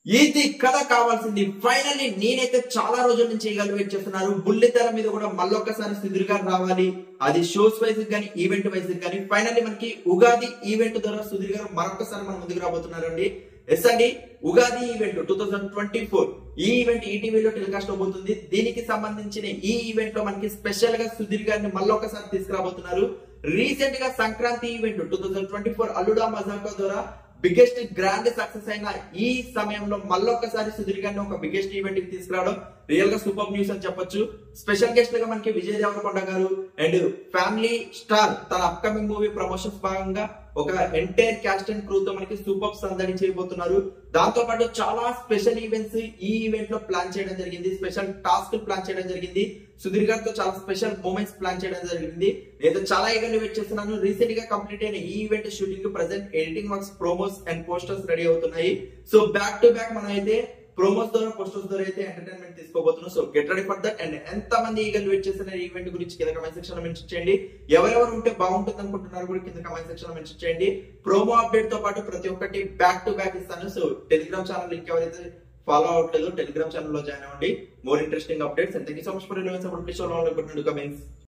ఇది కథ కావాల్సింది ఫైనల్లీ నేనైతే చాలా రోజుల నుంచి ఈగలు వెయిట్ చేస్తున్నారు బుల్లితెర మీద కూడా మళ్ళొక్కసారి సుధీర్ గారు రావాలి అది షోస్ వైజ్ కానీ ఈవెంట్ వైజ్ కానీ ఫైనల్లీ మనకి ఉగాది ఈవెంట్ ద్వారా సుధీర్ గారు మరొకసారి మన ముందుకు రాబోతున్నారు అండి ఎస్ అండి Ugadi event two thousand twenty four ఈ ఈవెంట్ ఈటీవీలో టెలికాస్ట్ అవబోతుంది దీనికి సంబంధించిన ఈ ఈవెంట్ లో మనకి స్పెషల్ గా సుధీర్ గారిని మళ్ళొకసారి తీసుకురాబోతున్నారు రీసెంట్ గా Sankranti event two thousand twenty four Alluda Majaka ద్వారా బిగ్గెస్ట్ గ్రాండ్ సక్సెస్ అయిన ఈ సమయంలో మళ్ళొక్కసారి సుధీర్ గారిని ఒక బిగ్గెస్ట్ ఈవెంట్ కి తీసుకురావడం రియల్ గా సూపర్ న్యూస్ అని చెప్పొచ్చు స్పెషల్ గెస్ట్ గా మనకి విజయ్ దేవరకొండ గారు అండ్ ఫ్యామిలీ స్టార్ తన అప్కమింగ్ మూవీ ప్రమోషన్స్ భాగంగా ఒక ఎంటైర్ క్యాస్ట్ అండ్ క్రూ తో మనకి సూపర్ సందడి చేయబోతున్నారు దాంతో పాటు చాలా స్పెషల్ ఈవెంట్స్ ఈ ఈవెంట్ లో ప్లాన్ చేయడం జరిగింది స్పెషల్ టాస్క్ ప్లాన్ చేయడం జరిగింది సుధీర్ గారితో చాలా స్పెషల్ మూమెంట్స్ ప్లాన్ చేయడం జరిగింది నేను చాలా ఈగర్లీ వెయిట్ చేస్తున్నాను రీసెంట్ గా కంప్లీట్ అయిన ఈ event shooting present editing works promos and posters ready అవుతున్నాయి సో బ్యాక్ టు బ్యాక్ మనం అయితే ప్రోమోస్ ద్వారా పోస్టర్స్ ద్వారా అయితే ఎంటర్టైన్మెంట్ తీసుకోబోతున్నాం so get ready for that and ఎంత మంది ఈగల్ వెయిట్ చేస్తున్న ఈవెంట్ గురించి కింద కమెంట్ సెక్షన్ లో మెన్షన్ చేయండి ఎవరెవరు ఉంటే బాగుంటుంది అనుకుంటున్నారు కూడా కింద కమెంట్ సెక్షన్ లో మెన్షన్ చేయండి ప్రోమో అప్డేట్ తో పాటు ప్రతి ఒక్కటి బ్యాక్ టు బ్యాక్ ఇస్తాను సో టెలిగ్రామ్ ఛానల్ లింక్ ఎవరైతే ఫాలో అవ్వట్లేదు టెలిగ్రామ్ ఛానల్ లో జాయిన్ అవ్వండి more interesting updates and thank you so much for relevance అప్పుడు ప్లీజ్ కమెంట్స్